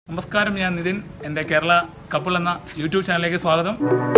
നമസ്കാരം ഞാൻ നിതിൻ എന്റെ കേരള കപ്പിൾ എന്ന യൂട്യൂബ് ചാനലിലേക്ക് സ്വാഗതം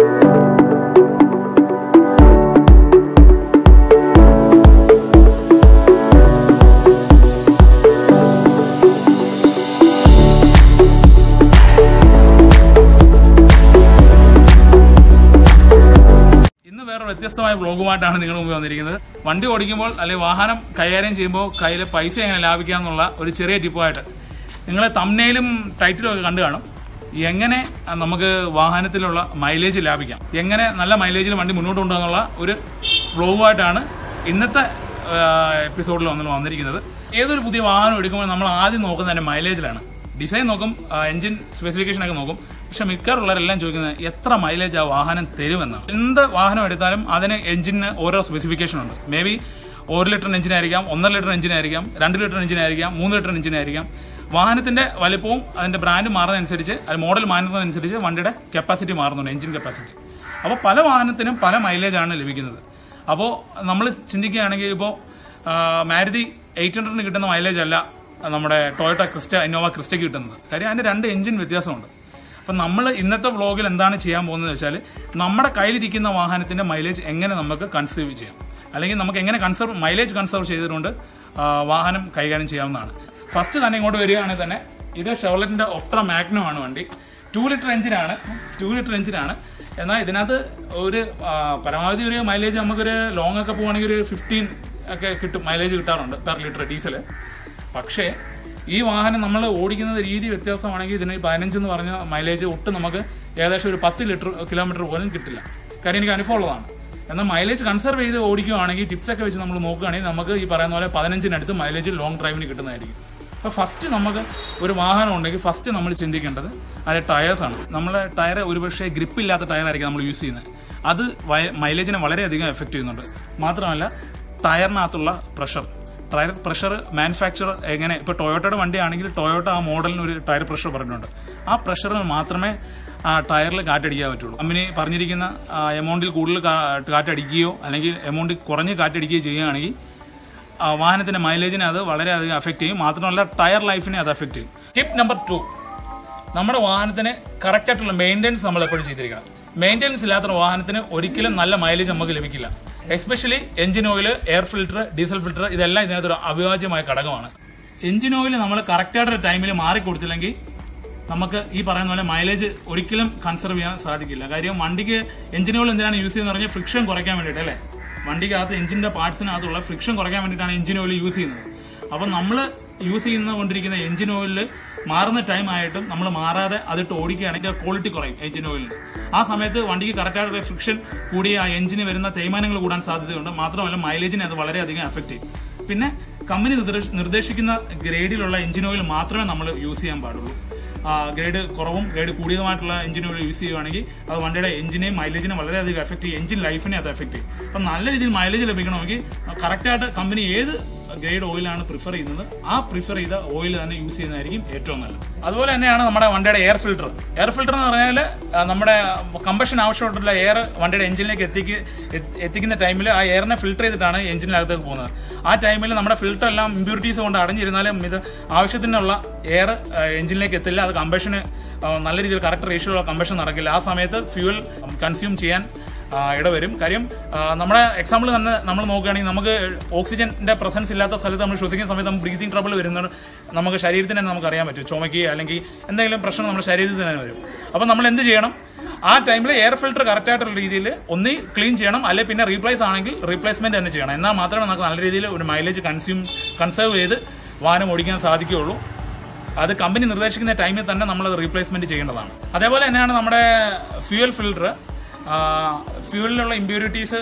ഇന്ന് വേറെ വ്യത്യസ്തമായ വ്ളോഗുമായിട്ടാണ് നിങ്ങൾ മുമ്പിൽ വന്നിരിക്കുന്നത് വണ്ടി ഓടിക്കുമ്പോൾ അല്ലെങ്കിൽ വാഹനം കൈകാര്യം ചെയ്യുമ്പോൾ കയ്യിൽ പൈസ എങ്ങനെ ലാഭിക്കാം എന്നുള്ള ഒരു ചെറിയ ടിപ്പായിട്ട് നിങ്ങൾ തമ്മനയിലും ടൈറ്റിലും ഒക്കെ കണ്ടു കാണും എങ്ങനെ നമുക്ക് വാഹനത്തിലുള്ള മൈലേജ് ലാഭിക്കാം എങ്ങനെ നല്ല മൈലേജിൽ വണ്ടി മുന്നോട്ട് കൊണ്ടുപോകാന്നുള്ള ഒരു വ്ളോഗുമായിട്ടാണ് ഇന്നത്തെ എപ്പിസോഡിൽ നമ്മൾ വന്നിരിക്കുന്നത് ഏതൊരു പുതിയ വാഹനം എടുക്കുമ്പോൾ നമ്മൾ ആദ്യം നോക്കുന്നത് തന്നെ മൈലേജിലാണ് ഡിസൈൻ നോക്കും എഞ്ചിൻ സ്പെസിഫിക്കേഷൻ ഒക്കെ നോക്കും പക്ഷെ മിക്കറുള്ളവരെല്ലാം ചോദിക്കുന്നത് എത്ര മൈലേജ് ആ വാഹനം തരുമെന്നാണ് എന്ത് വാഹനം എടുത്താലും അതിന് എഞ്ചിന് ഓരോ സ്പെസിഫിക്കേഷൻ ഉണ്ട് മേ ബി ഒരു ലിറ്റർ എഞ്ചിൻ ആയിരിക്കാം ഒന്നര ലിറ്റർ എഞ്ചിൻ ആയിരിക്കാം രണ്ട് ലിറ്റർ എഞ്ചിൻ ആയിരിക്കാം മൂന്ന് ലിറ്റർ എഞ്ചിൻ ആയിരിക്കാം വാഹനത്തിന്റെ വലിപ്പവും അതിന്റെ ബ്രാൻഡ് മാറുന്നതനുസരിച്ച് അത് മോഡൽ മാറുന്നതനുസരിച്ച് വണ്ടിയുടെ കപ്പാസിറ്റി മാറുന്നുണ്ട് എഞ്ചിൻ കപ്പാസിറ്റി അപ്പോൾ പല വാഹനത്തിനും പല മൈലേജ് ആണ് ലഭിക്കുന്നത് അപ്പോൾ നമ്മൾ ചിന്തിക്കുകയാണെങ്കിൽ ഇപ്പോൾ മാരുതി എയ്റ്റ് ഹൺഡ്രഡിന് കിട്ടുന്ന മൈലേജ് അല്ല നമ്മുടെ ടൊയോട്ട ക്രിസ്റ്റ ഇന്നോവ ക്രിസ്റ്റയ്ക്ക് കിട്ടുന്നത് കാര്യം അതിന്റെ രണ്ട് എഞ്ചിൻ വ്യത്യാസമുണ്ട് അപ്പം നമ്മൾ ഇന്നത്തെ വ്ളോഗിൽ എന്താണ് ചെയ്യാൻ പോകുന്നത് വെച്ചാൽ നമ്മുടെ കയ്യിലിരിക്കുന്ന വാഹനത്തിന്റെ മൈലേജ് എങ്ങനെ നമുക്ക് കൺസേർവ് ചെയ്യാം അല്ലെങ്കിൽ നമുക്ക് എങ്ങനെ കൺസർവ് മൈലേജ് കൺസർവ് ചെയ്തുകൊണ്ട് ആ, വാഹനം കൈകാര്യം ചെയ്യാവുന്നതാണ് ഫസ്റ്റ് തന്നെ ഇങ്ങോട്ട് വരികയാണെങ്കിൽ തന്നെ ഇത് ഷെവലറ്റിന്റെ ഒപ്ട്ര മാഗ്നം ആണ് വണ്ടി ടു ലിറ്റർ എഞ്ചിനാണ് ടു ലിറ്റർ എഞ്ചിനാണ് എന്നാൽ ഇതിനകത്ത് ഒരു ആ, പരമാവധി ഒരു മൈലേജ് നമുക്കൊരു ലോങ് ഒക്കെ പോവുകയാണെങ്കിൽ ഒരു ഫിഫ്റ്റീൻ ഒക്കെ കിട്ടും മൈലേജ് കിട്ടാറുണ്ട് പെർ ലിറ്റർ ഡീസൽ പക്ഷേ ഈ വാഹനം നമ്മൾ ഓടിക്കുന്ന രീതി വ്യത്യാസമാണെങ്കിൽ ഇതിന് പതിനഞ്ച് എന്ന് പറഞ്ഞ മൈലേജ് ഒട്ടും നമുക്ക് ഏകദേശം ഒരു പത്ത് ലിറ്റർ കിലോമീറ്റർ പോലും കിട്ടില്ല കാര്യം എനിക്ക് അനുഭവമുള്ളതാണ് എന്നാൽ മൈലേജ് കൺസർവ് ചെയ്ത് ഓടിക്കുകയാണെങ്കിൽ ടിപ്സ് ഒക്കെ വെച്ച് നമ്മൾ നോക്കുകയാണെങ്കിൽ നമുക്ക് ഈ പറയുന്ന പോലെ പതിനഞ്ചിനടുത്ത് മൈലേജ് ലോങ് ഡ്രൈവിന് കിട്ടുന്നതായിരിക്കും അപ്പോൾ ഫസ്റ്റ് നമുക്ക് ഒരു വാഹനം ഉണ്ടെങ്കിൽ ഫസ്റ്റ് നമ്മൾ ചിന്തിക്കേണ്ടത് അതിന്റെ ടയേഴ്സ് ആണ് നമ്മളെ ടയർ ഒരുപക്ഷെ ഗ്രിപ്പ് ഇല്ലാത്ത ടയറായിരിക്കും നമ്മൾ യൂസ് ചെയ്യുന്നത് അത് വയ- മൈലേജിനെ വളരെയധികം എഫക്ട് ചെയ്യുന്നുണ്ട് മാത്രമല്ല ടയറിനകത്തുള്ള പ്രഷർ ടയർ പ്രഷർ മാനുഫാക്ചർ എങ്ങനെ ഇപ്പോൾ ടൊയോട്ടയുടെ വണ്ടിയാണെങ്കിൽ ടൊയോട്ട ആ മോഡലിന് ഒരു ടയർ പ്രഷർ പറഞ്ഞിട്ടുണ്ട് ആ പ്രഷറിൽ മാത്രമേ ആ ടയറിൽ കാറ്റടിക്കാൻ പറ്റുള്ളൂ കമ്പനി പറഞ്ഞിരിക്കുന്ന എമൗണ്ടിൽ കൂടുതൽ കാ- കാറ്റടിക്കുകയോ അല്ലെങ്കിൽ എമൗണ്ടിൽ കുറഞ്ഞ് കാറ്റടിക്കുകയോ ചെയ്യുകയാണെങ്കിൽ ആ, വാഹനത്തിന്റെ മൈലേജിനെ അത് വളരെയധികം അഫക്ട് ചെയ്യും മാത്രമല്ല ടയർ ലൈഫിനെ അത് അഫക്ട് ചെയ്യും ടിപ്പ് നമ്പർ ടു നമ്മുടെ വാഹനത്തിന് കറക്റ്റ് ആയിട്ടുള്ള മെയിൻ്റെനൻസ് നമ്മൾ എപ്പോഴും ചെയ്തിരിക്കണം മെയിൻ്റെനൻസ് ഇല്ലാത്ത വാഹനത്തിന് ഒരിക്കലും നല്ല മൈലേജ് നമുക്ക് ലഭിക്കില്ല especially engine oil air filter diesel filter ഇതെല്ലാം ഇതിനകത്തൊരു അവിഭാജ്യമായ ഘടകമാണ് എഞ്ചിൻ ഓയിൽ നമ്മൾ കറക്റ്റ് ആയിട്ടുള്ള ടൈമിൽ മാറി കൊടുത്തില്ലെങ്കിൽ നമുക്ക് ഈ പറയുന്ന പോലെ മൈലേജ് ഒരിക്കലും കൺസർവ് ചെയ്യാൻ സാധിക്കില്ല കാര്യം വണ്ടിക്ക് എഞ്ചിൻ ഓയിൽ എന്തിനാണ് യൂസ് ചെയ്യുന്നത് പറഞ്ഞാൽ ഫ്രിക്ഷൻ കുറയ്ക്കാൻ വേണ്ടിയിട്ട് അല്ലേ വണ്ടിക്കകത്ത് എഞ്ചിന്റെ പാർട്സിനകത്തുള്ള ഫ്രിക്ഷൻ കുറയ്ക്കാൻ വേണ്ടിയിട്ടാണ് എഞ്ചിൻ ഓയിൽ യൂസ് ചെയ്യുന്നത് അപ്പം നമ്മൾ യൂസ് ചെയ്യുന്ന കൊണ്ടിരിക്കുന്ന എഞ്ചിൻ ഓയിലിൽ മാറുന്ന ടൈം ആയിട്ടും നമ്മൾ മാറാതെ അതിട്ട് ഓടിക്കുകയാണെങ്കിൽ ക്വാളിറ്റി കുറയും എഞ്ചിൻ ഓയിലിന് ആ സമയത്ത് വണ്ടിക്ക് കറക്റ്റായിട്ട് ഫ്രിക്ഷൻ കൂടി ആ എഞ്ചിന് വരുന്ന തേയ്മാനങ്ങൾ കൂടാൻ സാധ്യതയുണ്ട് മാത്രമല്ല മൈലേജിനെ അത് വളരെയധികം എഫക്ട് ചെയ്യും പിന്നെ കമ്പനി നിർദ്ദേശ- നിർദ്ദേശിക്കുന്ന ഗ്രേഡിലുള്ള എഞ്ചിൻ ഓയിൽ മാത്രമേ നമ്മൾ യൂസ് ചെയ്യാൻ പാടുള്ളൂ ആ, ഗ്രേഡ് കുറവും ഗ്രേഡ് കൂടിയതുമായിട്ടുള്ള എഞ്ചിൻ ഓയിൽ യൂസ് ചെയ്യുവാണെങ്കിൽ അത് വണ്ടിയുടെ എഞ്ചിനെയും മൈലേജിനെ വളരെയധികം എഫക്ട് ചെയ്യും എഞ്ചിൻ ലൈഫിനെ അത് എഫക്ട് ചെയ്യും അപ്പം നല്ല രീതിയിൽ മൈലേജ് ലഭിക്കണമെങ്കിൽ കറക്റ്റായിട്ട് കമ്പനി ഏത് ഗ്രേഡ് ഓയിലാണ് പ്രിഫർ ചെയ്യുന്നത് ആ പ്രിഫർ ചെയ്ത ഓയിൽ തന്നെ യൂസ് ചെയ്യുന്നതായിരിക്കും ഏറ്റവും നല്ലത് അതുപോലെ തന്നെയാണ് നമ്മുടെ വണ്ടിയുടെ എയർ ഫിൽട്ടർ എയർ ഫിൽട്ടർ എന്ന് പറഞ്ഞാൽ ആ, നമ്മുടെ കമ്പഷൻ ആവശ്യമായിട്ടുള്ള എയർ വണ്ടിയുടെ എഞ്ചിനിലേക്ക് എത്തിക്ക് എത്തി- എത്തിക്കുന്ന ടൈമിൽ ആ എയറിനെ ഫിൽട്ടർ ചെയ്തിട്ടാണ് എഞ്ചിനകത്തേക്ക് പോകുന്നത് ആ ടൈമിൽ നമ്മുടെ ഫിൽട്ടർ എല്ലാം ഇമ്പ്യൂരിറ്റീസ് കൊണ്ട് അടഞ്ഞിരുന്നാലും ഇത് ആവശ്യത്തിനുള്ള എയർ എഞ്ചിനിലേക്ക് എത്തില്ല അത് കമ്പഷന് നല്ല രീതിയിൽ കറക്റ്റ് റേഷ്യോയുള്ള കമ്പഷൻ നടക്കില്ല ആ സമയത്ത് ഫ്യൂവൽ കൺസ്യൂം ചെയ്യാൻ ആ, ഇടവരും കാര്യം ആ, നമ്മുടെ എക്സാമ്പിൾ തന്നെ നമ്മൾ നോക്കുകയാണെങ്കിൽ നമുക്ക് ഓക്സിജന്റെ പ്രസൻസ് ഇല്ലാത്ത സ്ഥലത്ത് നമ്മൾ ശ്വസിക്കുന്ന സമയത്ത് നമുക്ക് ബ്രീതിങ് ട്രബിൾ വരുന്നത് നമുക്ക് ശരീരത്തിന് തന്നെ നമുക്ക് അറിയാൻ പറ്റും ചുമയ്ക്കുക അല്ലെങ്കിൽ എന്തെങ്കിലും പ്രശ്നം നമ്മുടെ ശരീരത്തിന് തന്നെ വരും അപ്പം നമ്മൾ എന്ത് ചെയ്യണം ആ ടൈമിൽ എയർ ഫിൽറ്റർ കറക്റ്റ് ആയിട്ടുള്ള രീതിയിൽ ഒന്നി ക്ലീൻ ചെയ്യണം അല്ലെങ്കിൽ പിന്നെ റീപ്ലേസ് ആണെങ്കിൽ റീപ്ലേസ്മെന്റ് തന്നെ ചെയ്യണം എന്നാൽ മാത്രമേ നമുക്ക് നല്ല രീതിയിൽ ഒരു മൈലേജ് കൺസ്യൂം കൺസേർവ് ചെയ്ത് വാഹനം ഓടിക്കാൻ സാധിക്കുകയുള്ളൂ അത് കമ്പനി നിർദ്ദേശിക്കുന്ന ടൈമിൽ തന്നെ നമ്മൾ അത് റീപ്ലേസ്മെന്റ് ചെയ്യേണ്ടതാണ് അതേപോലെ തന്നെയാണ് നമ്മുടെ ഫ്യൂവൽ ഫിൽട്ടർ ഫ്യൂവലിലുള്ള ഇമ്പ്യൂരിറ്റീസ്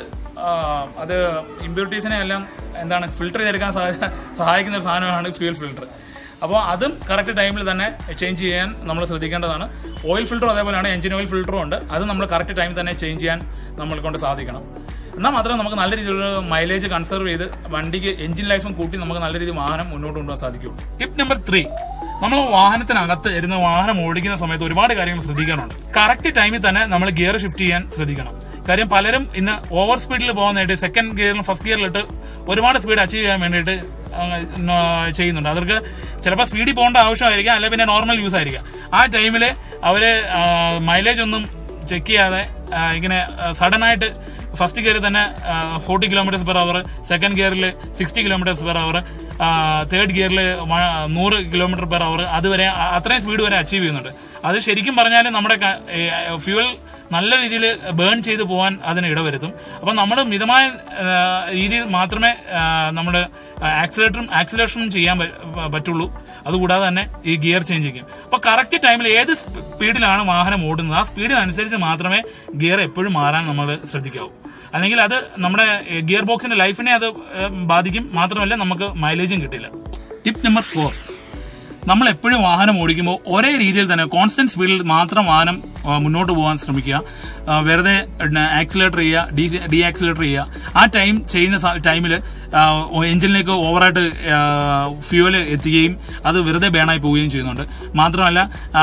അത് ഇമ്പ്യൂരിറ്റീസിനെ എല്ലാം എന്താണ് ഫിൽട്ടർ ചെയ്തെടുക്കാൻ സഹായ- സഹായിക്കുന്ന ഒരു സാധനമാണ് ഫ്യൂവൽ ഫിൽട്ടർ അപ്പോൾ അതും കറക്റ്റ് ടൈമിൽ തന്നെ ചേഞ്ച് ചെയ്യാൻ നമ്മൾ ശ്രദ്ധിക്കേണ്ടതാണ് ഓയിൽ ഫിൽറ്ററും അതേപോലെയാണ് എഞ്ചിൻ ഓയിൽ ഫിൽറ്ററും ഉണ്ട് അത് നമ്മൾ കറക്റ്റ് ടൈമിൽ തന്നെ ചേഞ്ച് ചെയ്യാൻ നമ്മളെ കൊണ്ട് സാധിക്കണം എന്നാൽ മാത്രമേ നമുക്ക് നല്ല രീതിയിലുള്ള മൈലേജ് കൺസർവ് ചെയ്ത് വണ്ടിക്ക് എഞ്ചിൻ ലൈഫും കൂട്ടി നമുക്ക് നല്ല രീതിയിൽ വാഹനം മുന്നോട്ട് കൊണ്ടുപോകാൻ സാധിക്കുള്ളൂ ടിപ്പ് നമ്പർ ത്രീ നമ്മൾ വാഹനത്തിനകത്ത് ഇരുന്ന് വാഹനം ഓടിക്കുന്ന സമയത്ത് ഒരുപാട് കാര്യങ്ങൾ ശ്രദ്ധിക്കാറുണ്ട് കറക്റ്റ് ടൈമിൽ തന്നെ നമ്മൾ ഗിയർ ഷിഫ്റ്റ് ചെയ്യാൻ ശ്രദ്ധിക്കണം കാര്യം പലരും ഇന്ന് ഓവർ സ്പീഡിൽ പോകുന്നതായിട്ട് സെക്കൻഡ് ഗിയറിലും ഫസ്റ്റ് ഗിയറിലിട്ട് ഒരുപാട് സ്പീഡ് അച്ചീവ് ചെയ്യാൻ വേണ്ടിയിട്ട് ആ, നോ- ചെയ്യുന്നുണ്ട് അവർക്ക് ചിലപ്പോൾ സ്പീഡിൽ പോകേണ്ട ആവശ്യമായിരിക്കാം അല്ലെങ്കിൽ പിന്നെ നോർമൽ യൂസ് ആയിരിക്കാം ആ ടൈമിൽ അവര് മൈലേജ് ഒന്നും ചെക്ക് ചെയ്യാതെ ആ, ഇങ്ങനെ സഡൻ ആയിട്ട് ഫസ്റ്റ് ഗിയറിൽ തന്നെ forty kilometres per hour second ഗിയറിൽ sixty kilometres per hour third ഗിയറിൽ നൂറ് കിലോമീറ്റർ പെർ അവർ അതുവരെ ആ- അത്രയും സ്പീഡ് വരെ അച്ചീവ് ചെയ്യുന്നുണ്ട് അത് ശരിക്കും പറഞ്ഞാൽ നമ്മുടെ ഫ്യൂവൽ നല്ല രീതിയിൽ ബേൺ ചെയ്ത് പോകാൻ അതിന് ഇടവരുത്തും അപ്പം നമ്മൾ മിതമായ ആ, രീതിയിൽ മാത്രമേ നമ്മൾ ആക്സിലേറ്ററും ആക്സിലേഷനും ചെയ്യാൻ പ- പറ്റുള്ളൂ അതുകൂടാതെ തന്നെ ഈ ഗിയർ ചേഞ്ച് ചെയ്യും അപ്പൊ കറക്റ്റ് ടൈമിൽ ഏത് സ്പീഡിലാണ് വാഹനം ഓടുന്നത് ആ സ്പീഡിനനുസരിച്ച് മാത്രമേ ഗിയർ എപ്പോഴും മാറാൻ നമ്മൾ ശ്രദ്ധിക്കാവൂ അല്ലെങ്കിൽ അത് നമ്മുടെ ഗിയർ ബോക്സിന്റെ ലൈഫിനെ അത് ഏ, ബാധിക്കും മാത്രമല്ല നമുക്ക് മൈലേജും കിട്ടില്ല ടിപ്പ് നമ്പർ ഫോർ നമ്മൾ എപ്പോഴും വാഹനം ഓടിക്കുമ്പോൾ ഒരേ രീതിയിൽ തന്നെ കോൺസ്റ്റന്റ് സ്പീഡിൽ മാത്രം വാഹനം ആ, മുന്നോട്ട് പോകാൻ ശ്രമിക്കുക ആ, വെറുതെ ആക്സിലേറ്റർ ചെയ്യുക ഡി ഡി ആക്സിലേറ്റർ ചെയ്യുക ആ ടൈം ചെയ്യുന്ന ടൈമിൽ എഞ്ചിനിലേക്ക് ഓവറായിട്ട് ഫ്യൂവല് എത്തുകയും അത് വെറുതെ ബേണായി പോവുകയും ചെയ്യുന്നുണ്ട് മാത്രമല്ല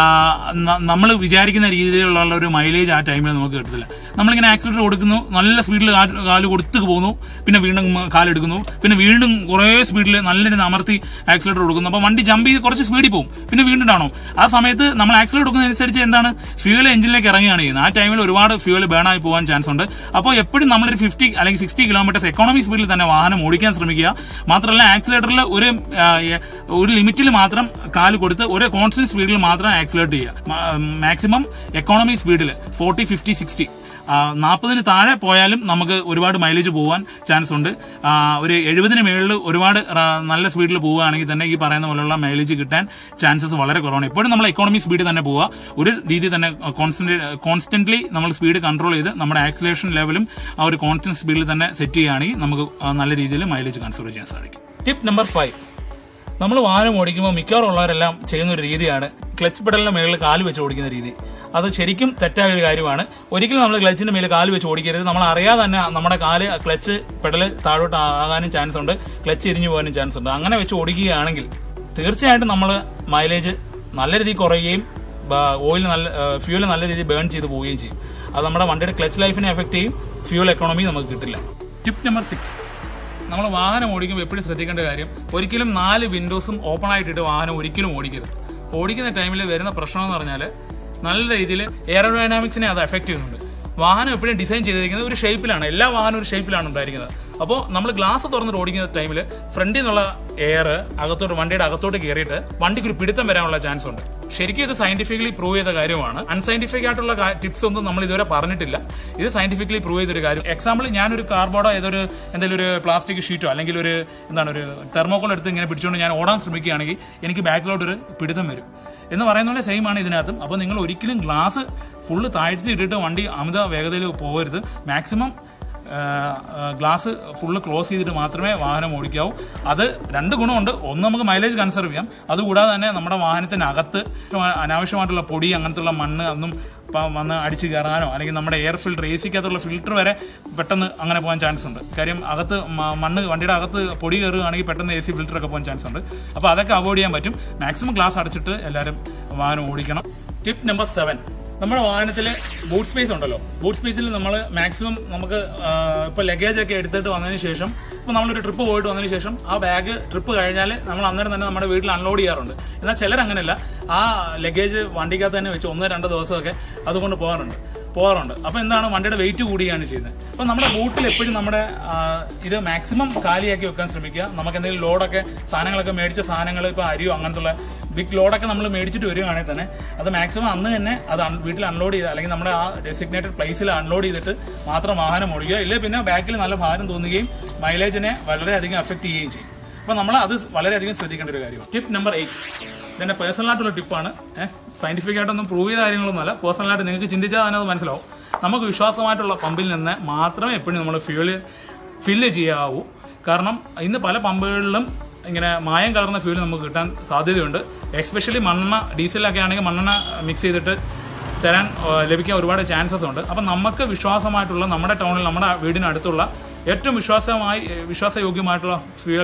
നമ്മൾ വിചാരിക്കുന്ന രീതിയിലുള്ള ഒരു മൈലേജ് ആ ടൈമിൽ നമുക്ക് കിട്ടത്തില്ല നമ്മളിങ്ങനെ ആക്സിലേറ്റർ കൊടുക്കുന്നു നല്ല സ്പീഡിൽ കാല് കൊടുത്തു പോകുന്നു പിന്നെ വീണ്ടും കാലെടുക്കുന്നു പിന്നെ വീണ്ടും കുറേ സ്പീഡിൽ നല്ല രീതിയിൽ അമർത്തി ആക്സിലേറ്റർ കൊടുക്കുന്നു അപ്പോൾ വണ്ടി ജമ്പ് ചെയ്ത് കുറച്ച് സ്പീഡിൽ പോകും പിന്നെ വീണ്ടും ഡാണോ ആ സമയത്ത് നമ്മൾ ആക്സിലേറ്റർ കൊടുക്കുന്നതനുസരിച്ച് എന്താണ് ഫ്യൂൽ എഞ്ചിനിലേക്ക് ഇറങ്ങുകയാണ് ചെയ്യുന്നത് ആ ടൈമിൽ ഒരുപാട് ഫ്യൂൽ ബേൺ ആയി പോകാൻ ചാൻസ് ഉണ്ട് അപ്പോൾ എപ്പോഴും നമ്മളൊരു ഫിഫ്റ്റി അല്ലെങ്കിൽ സിക്സ്റ്റി കിലോമീറ്റേഴ്സ് എക്കോണമി സ്പീഡിൽ തന്നെ വാഹനം ഓടിക്കാൻ ശ്രമിക്കുക മാത്രമല്ല ആക്സിലേറ്ററിൽ ഒരു ആ, എ- ഒരു ലിമിറ്റിൽ മാത്രം കാല് കൊടുത്ത് ഒരു കോൺസ്റ്റന്റ് സ്പീഡിൽ മാത്രം ആക്സിലേറ്റ് ചെയ്യുക മാക്സിമം എക്കോണമി സ്പീഡിൽ ഫോർട്ടി ഫിഫ്റ്റി സിക്സ്റ്റി നാൽപ്പതിന് താഴെ പോയാലും നമുക്ക് ഒരുപാട് മൈലേജ് പോകാൻ ചാൻസ് ഉണ്ട് ആ, ഒരു എഴുപതിന് മേളിൽ ഒരുപാട് റ- നല്ല സ്പീഡിൽ പോവുകയാണെങ്കിൽ തന്നെ ഈ പറയുന്ന പോലുള്ള മൈലേജ് കിട്ടാൻ ചാൻസസ് വളരെ കുറവാണ് എപ്പോഴും നമ്മൾ എക്കോണമി സ്പീഡിൽ തന്നെ പോവുക ഒരു രീതി തന്നെ കോൺസ്റ്റന്റ് കോൺസ്റ്റന്റ്ലി നമ്മൾ സ്പീഡ് കൺട്രോൾ ചെയ്ത് നമ്മുടെ ആക്സിലേഷൻ ലെവലും ആ ഒരു കോൺസ്റ്റന്റ് സ്പീഡിൽ തന്നെ സെറ്റ് ചെയ്യുകയാണെങ്കിൽ നമുക്ക് ആ, നല്ല രീതിയിൽ മൈലേജ് കൺസിഡർ ചെയ്യാൻ സാധിക്കും ടിപ്പ് നമ്പർ ഫൈവ് നമ്മൾ വാഹനം ഓടിക്കുമ്പോൾ മിക്കവാറും ഉള്ളവരെല്ലാം ചെയ്യുന്ന ഒരു രീതിയാണ് ക്ലച്ച് പെഡലിന്റെ മേളിൽ കാല് വെച്ച് ഓടിക്കുന്ന രീതി അത് ശരിക്കും തെറ്റായ ഒരു കാര്യമാണ് ഒരിക്കലും നമ്മൾ ക്ലച്ചിന്റെ മേലെ കാല് വെച്ച് ഓടിക്കരുത് നമ്മൾ അറിയാതെ തന്നെ നമ്മുടെ കാല് ക്ലച്ച് പെഡല് താഴോട്ട് ആകാനും ചാൻസ് ഉണ്ട് ക്ലച്ച് ഇരിഞ്ഞു പോകാനും ചാൻസ് ഉണ്ട് അങ്ങനെ വെച്ച് ഓടിക്കുകയാണെങ്കിൽ തീർച്ചയായിട്ടും നമ്മൾ മൈലേജ് നല്ല രീതിയിൽ കുറയുകയും ഓയിൽ നല്ല ഫ്യൂൽ നല്ല രീതിയിൽ ബേൺ ചെയ്ത് പോവുകയും ചെയ്യും അത് നമ്മുടെ വണ്ടിയുടെ ക്ലച്ച് ലൈഫിനെ എഫക്ട് ചെയ്യും ഫ്യൂൽ എക്കോണമി നമുക്ക് കിട്ടില്ല ടിപ്പ് നമ്പർ സിക്സ് നമ്മൾ വാഹനം ഓടിക്കുമ്പോൾ എപ്പോഴും ശ്രദ്ധിക്കേണ്ട കാര്യം ഒരിക്കലും നാല് വിൻഡോസും ഓപ്പൺ ആയിട്ടിട്ട് വാഹനം ഒരിക്കലും ഓടിക്കരുത് ഓടിക്കുന്ന ടൈമിൽ വരുന്ന പ്രശ്നം എന്ന് പറഞ്ഞാൽ നല്ല രീതിയിൽ എയറോഡൈനാമിക്സിനെ അത് എഫക്ട് ചെയ്യുന്നുണ്ട് വാഹനം എപ്പോഴും ഡിസൈൻ ചെയ്തിരിക്കുന്നത് ഒരു ഷേപ്പിലാണ് എല്ലാ വാഹനവും ഒരു ഷേപ്പിലാണ് ഉണ്ടായിരിക്കുന്നത് അപ്പോൾ നമ്മൾ ഗ്ലാസ് തുറന്നിട്ട് ഓടിക്കുന്ന ടൈമിൽ ഫ്രണ്ടിൽ നിന്നുള്ള എയർ അകത്തോട്ട് വണ്ടിയുടെ അകത്തോട്ട് കയറിയിട്ട് വണ്ടിക്ക് ഒരു പിടുത്തം വരാനുള്ള ചാൻസ് ഉണ്ട് ശരിക്കും ഇത് സയന്റിഫിക്കലി പ്രൂവ് ചെയ്ത കാര്യമാണ് അൺസയന്റിഫിക് ആയിട്ടുള്ള ടിപ്സ് ഒന്നും നമ്മൾ ഇതുവരെ പറഞ്ഞിട്ടില്ല ഇത് സയന്റിഫിക്കലി പ്രൂവ് ചെയ്തൊരു കാര്യം എക്സാമ്പിൾ ഞാനൊരു കാർബോർഡോ ഏതൊരു എന്തെങ്കിലും ഒരു പ്ലാസ്റ്റിക് ഷീറ്റോ അല്ലെങ്കിൽ ഒരു എന്താണ് ഒരു തെർമോക്കോൾ എടുത്ത് ഇങ്ങനെ പിടിച്ചുകൊണ്ട് ഞാൻ ഓടാൻ ശ്രമിക്കുകയാണെങ്കിൽ എനിക്ക് ബാക്കിലോട്ടൊരു പിടുത്തം വരും എന്ന് പറയുന്ന പോലെ സെയിം ആണ് ഇതിനകത്തും അപ്പോൾ നിങ്ങൾ ഒരിക്കലും ഗ്ലാസ് ഫുള്ള് താഴ്ത്തി ഇട്ടിട്ട് വണ്ടി അമിത വേഗതയിൽ പോകരുത് മാക്സിമം ഗ്ലാസ് ഫുള്ള് ക്ലോസ് ചെയ്തിട്ട് മാത്രമേ വാഹനം ഓടിക്കാവൂ അത് രണ്ട് ഗുണമുണ്ട് ഒന്ന് നമുക്ക് മൈലേജ് കൺസർവ് ചെയ്യാം അതുകൂടാതെ തന്നെ നമ്മുടെ വാഹനത്തിനകത്ത് അനാവശ്യമായിട്ടുള്ള പൊടി അങ്ങനത്തുള്ള മണ്ണ് ഒന്നും പ- വന്ന് അടിച്ച് കയറാനോ അല്ലെങ്കിൽ നമ്മുടെ എയർ ഫിൽട്ടർ എ സിക്കകത്തുള്ള ഫിൽട്ടർ വരെ പെട്ടെന്ന് അങ്ങനെ പോകാൻ ചാൻസ് ഉണ്ട് കാര്യം അകത്ത് മ- മണ്ണ് വണ്ടിയുടെ അകത്ത് പൊടി കയറുകയാണെങ്കിൽ പെട്ടെന്ന് എ സി ഫിൽട്ടർ ഒക്കെ പോകാൻ ചാൻസ് ഉണ്ട് അപ്പോൾ അതൊക്കെ അവോയ്ഡ് ചെയ്യാൻ പറ്റും മാക്സിമം ഗ്ലാസ് അടച്ചിട്ട് എല്ലാവരും വാഹനം ഓടിക്കണം ടിപ്പ് നമ്പർ സെവൻ നമ്മുടെ വാഹനത്തിൽ ബൂട്ട് സ്പേസ് ഉണ്ടല്ലോ ബൂട്ട് സ്പേസിൽ നമ്മൾ മാക്സിമം നമുക്ക് ആ, ഇപ്പൊ ലഗേജ് ഒക്കെ എടുത്തിട്ട് വന്നതിന് ശേഷം ഇപ്പൊ നമ്മളൊരു ട്രിപ്പ് പോയിട്ട് വന്നതിന് ശേഷം ആ ബാഗ് ട്രിപ്പ് കഴിഞ്ഞാൽ നമ്മൾ അന്നേരം തന്നെ നമ്മുടെ വീട്ടിൽ അൺലോഡ് ചെയ്യാറുണ്ട് എന്നാൽ ചിലർ അങ്ങനെയല്ല ആ ലഗേജ് വണ്ടിക്കകത്ത് തന്നെ വെച്ച് ഒന്നോ രണ്ടോ ദിവസമൊക്കെ അതുകൊണ്ട് പോകാറുണ്ട് പോകാറുണ്ട് അപ്പോൾ എന്താണ് വണ്ടിയുടെ വെയിറ്റ് കൂടുകയാണ് ചെയ്യുന്നത് അപ്പോൾ നമ്മുടെ ബൂട്ടിൽ എപ്പോഴും നമ്മുടെ ആ, ഇത് മാക്സിമം കാലിയാക്കി വെക്കാൻ ശ്രമിക്കുക നമുക്ക് എന്തെങ്കിലും ലോഡൊക്കെ സാധനങ്ങളൊക്കെ മേടിച്ച സാധനങ്ങൾ ഇപ്പോൾ അരിയോ അങ്ങനത്തുള്ള ബിഗ് ലോഡൊക്കെ നമ്മൾ മേടിച്ചിട്ട് വരികയാണെങ്കിൽ തന്നെ അത് മാക്സിമം അന്ന് തന്നെ അത് un- വീട്ടിൽ അൺലോഡ് ചെയ്ത് അല്ലെങ്കിൽ നമ്മുടെ ആ ഡെസിഗ്നേറ്റഡ് പ്ലേസിൽ അൺലോഡ് ചെയ്തിട്ട് മാത്രം വാഹനം ഓടിക്കുക ഇല്ലെങ്കിൽ പിന്നെ ബാക്കിൽ നല്ല ഭാരം തോന്നുകയും മൈലേജിനെ വളരെയധികം എഫക്ട് ചെയ്യുകയും ചെയ്യും അപ്പോൾ നമ്മൾ അത് വളരെയധികം ശ്രദ്ധിക്കേണ്ട ഒരു കാര്യമാണ് ടിപ്പ് നമ്പർ എയ്റ്റ് ഇതെന്റെ പേഴ്സണൽ ആയിട്ടുള്ള ടിപ്പാണ് സയന്റിഫിക് ആയിട്ടൊന്നും പ്രൂവ് ചെയ്ത കാര്യങ്ങളൊന്നുമല്ല പേഴ്സണൽ ആയിട്ട് നിങ്ങൾക്ക് ചിന്തിച്ചാൽ തന്നെ അത് മനസ്സിലാവും നമുക്ക് വിശ്വാസമായിട്ടുള്ള പമ്പിൽ നിന്ന് മാത്രമേ എപ്പോഴും നമ്മൾ ഫ്യൂല് ഫില്ല് ചെയ്യാവൂ കാരണം ഇന്ന് പല പമ്പുകളിലും ഇങ്ങനെ മായം കലർന്ന ഫ്യൂല് നമുക്ക് കിട്ടാൻ സാധ്യതയുണ്ട് എസ്പെഷ്യലി മണ്ണെണ്ണ ഡീസലൊക്കെ ആണെങ്കിൽ മണ്ണെണ്ണ മിക്സ് ചെയ്തിട്ട് തരാൻ ആ, ലഭിക്കാൻ ഒരുപാട് ചാൻസസ് ഉണ്ട് അപ്പം നമുക്ക് വിശ്വാസമായിട്ടുള്ള നമ്മുടെ ടൗണിൽ നമ്മുടെ വീടിനടുത്തുള്ള ഏറ്റവും വിശ്വാസമായി വിശ്വാസയോഗ്യമായിട്ടുള്ള ഫ്യൂൽ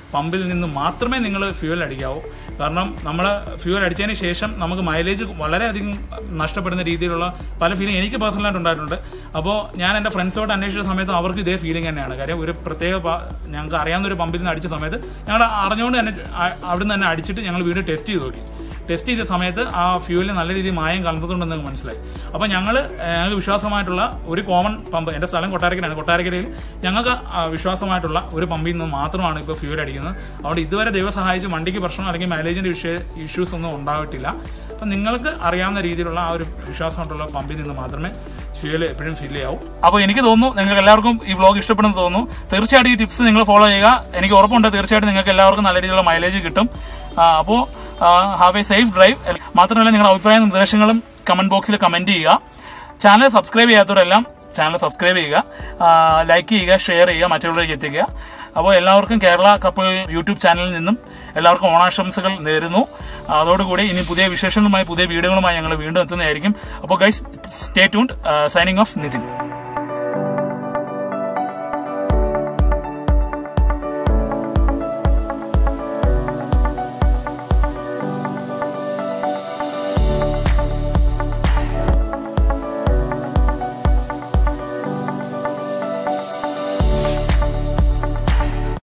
പമ്പിൽ നിന്ന് മാത്രമേ നിങ്ങൾ ഫ്യൂവൽ അടിക്കാവൂ കാരണം നമ്മൾ ഫ്യൂവൽ അടിച്ചതിന് ശേഷം നമുക്ക് മൈലേജ് വളരെയധികം നഷ്ടപ്പെടുന്ന രീതിയിലുള്ള പല ഫീലിംഗ് എനിക്ക് പേഴ്സണലായിട്ട് ഉണ്ടായിട്ടുണ്ട് അപ്പോൾ ഞാൻ എൻ്റെ ഫ്രണ്ട്സോട് അന്വേഷിച്ച സമയത്ത് അവർക്ക് ഇതേ ഫീലിംഗ് തന്നെയാണ് കാര്യം ഒരു പ്രത്യേക പ- ഞങ്ങൾക്ക് അറിയാവുന്ന ഒരു പമ്പിൽ നിന്ന് അടിച്ച സമയത്ത് ഞങ്ങൾ അറിഞ്ഞുകൊണ്ട് തന്നെ അ- അവിടുന്ന് തന്നെ അടിച്ചിട്ട് ഞങ്ങൾ വീണ്ടും ടെസ്റ്റ് ചെയ്ത് നോക്കി ടെസ്റ്റ് ചെയ്ത സമയത്ത് ആ ഫ്യൂവലിൽ നല്ല രീതിയിൽ മായം കലർന്നിട്ടുണ്ടെന്ന് ഞങ്ങൾക്ക് മനസ്സിലായി അപ്പോൾ ഞങ്ങൾ ഞങ്ങൾക്ക് വിശ്വാസമായിട്ടുള്ള ഒരു കോമൺ പമ്പ് എൻ്റെ സ്ഥലം കൊട്ടാരക്കരയാണ് കൊട്ടാരക്കരയിൽ ഞങ്ങൾക്ക് ആ, വിശ്വാസമായിട്ടുള്ള ഒരു പമ്പിൽ നിന്ന് മാത്രമാണ് ഇപ്പോൾ ഫ്യൂവൽ അടിക്കുന്നത് അതുകൊണ്ട് ഇതുവരെ ദൈവം സഹായിച്ച് വണ്ടിക്ക് പ്രശ്നം അല്ലെങ്കിൽ മൈലേജിൻ്റെ വിഷയ ഇഷ്യൂസ് ഒന്നും ഉണ്ടായിട്ടില്ല അപ്പം നിങ്ങൾക്ക് അറിയാവുന്ന രീതിയിലുള്ള ആ ഒരു വിശ്വാസമായിട്ടുള്ള പമ്പിൽ നിന്ന് മാത്രമേ ഫ്യൂവൽ എപ്പോഴും ഫില്ല് ചെയ്യാവൂ അപ്പോൾ എനിക്ക് തോന്നുന്നു നിങ്ങൾക്ക് എല്ലാവർക്കും ഈ വ്ലോഗ് ഇഷ്ടപ്പെടുന്നു തോന്നുന്നു തീർച്ചയായിട്ടും ഈ ടിപ്സ് നിങ്ങൾ ഫോളോ ചെയ്യുക എനിക്ക് ഉറപ്പുണ്ട് തീർച്ചയായിട്ടും നിങ്ങൾക്ക് എല്ലാവർക്കും നല്ല രീതിയിലുള്ള മൈലേജ് കിട്ടും അപ്പോൾ ഹാവ് എ സേഫ് ഡ്രൈവ് മാത്രമല്ല നിങ്ങളുടെ അഭിപ്രായ നിർദ്ദേശങ്ങളും കമന്റ് ബോക്സിൽ കമന്റ് ചെയ്യുക ചാനൽ സബ്സ്ക്രൈബ് ചെയ്യാത്തവരെല്ലാം ചാനൽ സബ്സ്ക്രൈബ് ചെയ്യുക ലൈക്ക് ചെയ്യുക ഷെയർ ചെയ്യുക മറ്റുള്ളവരിലേക്ക് എത്തിക്കുക അപ്പോൾ എല്ലാവർക്കും കേരള കപ്പിൾ യൂട്യൂബ് ചാനലിൽ നിന്നും എല്ലാവർക്കും ഓണാശംസകൾ നേരുന്നു അതോടുകൂടി ഇനി പുതിയ വിശേഷങ്ങളുമായി പുതിയ വീഡിയോകളുമായി ഞങ്ങൾ വീണ്ടും എത്തുന്നതായിരിക്കും അപ്പോൾ guys stay tuned signing off Nitin